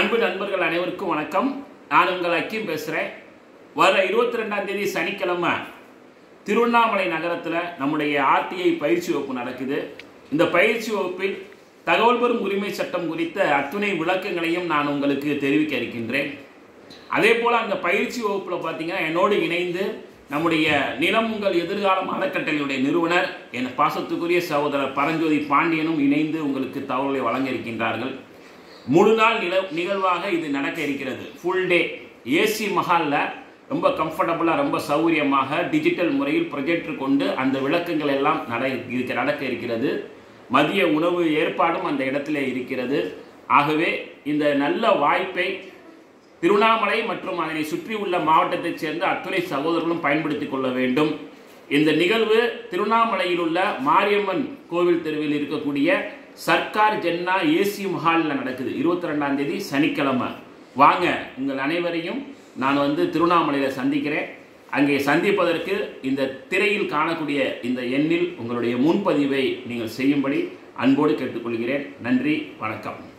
அன்பு நண்பர்கள் அனைவருக்கும் வணக்கம் நான் உங்கள் அக்கீம் பேசுகிறேன் வர இருபத்தி ரெண்டாம் தேதி சனிக்கிழமை திருவண்ணாமலை நகரத்தில் நம்முடைய ஆர்டிஐ பயிற்சி வகுப்பு நடக்குது இந்த பயிற்சி வகுப்பில் தகவல் பெறும் உரிமை சட்டம் குறித்த அத்துணை விளக்கங்களையும் நான் உங்களுக்கு தெரிவிக்க இருக்கின்றேன் அதே போல் அந்த பயிற்சி வகுப்பில் பார்த்தீங்கன்னா என்னோடு இணைந்து நம்முடைய நிலம் உங்கள் எதிர்காலம் அறக்கட்டளையுடைய நிறுவனர் என் பாசத்துக்குரிய சகோதரர் பரஞ்சோதி பாண்டியனும் இணைந்து உங்களுக்கு தகவலை வழங்க இருக்கின்றார்கள் முழு நாள் நில நிகழ்வாக இது நடக்க இருக்கிறது ஃபுல் டே ஏசி மஹாலில் ரொம்ப கம்ஃபர்டபுளாக ரொம்ப சௌகரியமாக டிஜிட்டல் முறையில் ப்ரொஜெக்டர் கொண்டு அந்த விளக்கங்கள் எல்லாம் நட இருக்க நடக்க இருக்கிறது மதிய உணவு ஏற்பாடும் அந்த இடத்துல இருக்கிறது ஆகவே இந்த நல்ல வாய்ப்பை திருவண்ணாமலை மற்றும் அதனை சுற்றி உள்ள மாவட்டத்தைச் சேர்ந்த அத்துணை சகோதரர்களும் பயன்படுத்திக் கொள்ள வேண்டும் இந்த நிகழ்வு திருவண்ணாமலையில் உள்ள மாரியம்மன் கோவில் தெருவில் இருக்கக்கூடிய சர்க்கார் ஜென்னா ஏசி மஹாலில் நடக்குது இருபத்தி ரெண்டாம் தேதி சனிக்கிழமை வாங்க உங்கள் அனைவரையும் நான் வந்து திருவண்ணாமலையில் சந்திக்கிறேன் அங்கே சந்திப்பதற்கு இந்த திரையில் காணக்கூடிய இந்த எண்ணில் உங்களுடைய முன்பதிவை நீங்கள் செய்யும்படி அன்போடு கேட்டுக்கொள்கிறேன் நன்றி வணக்கம்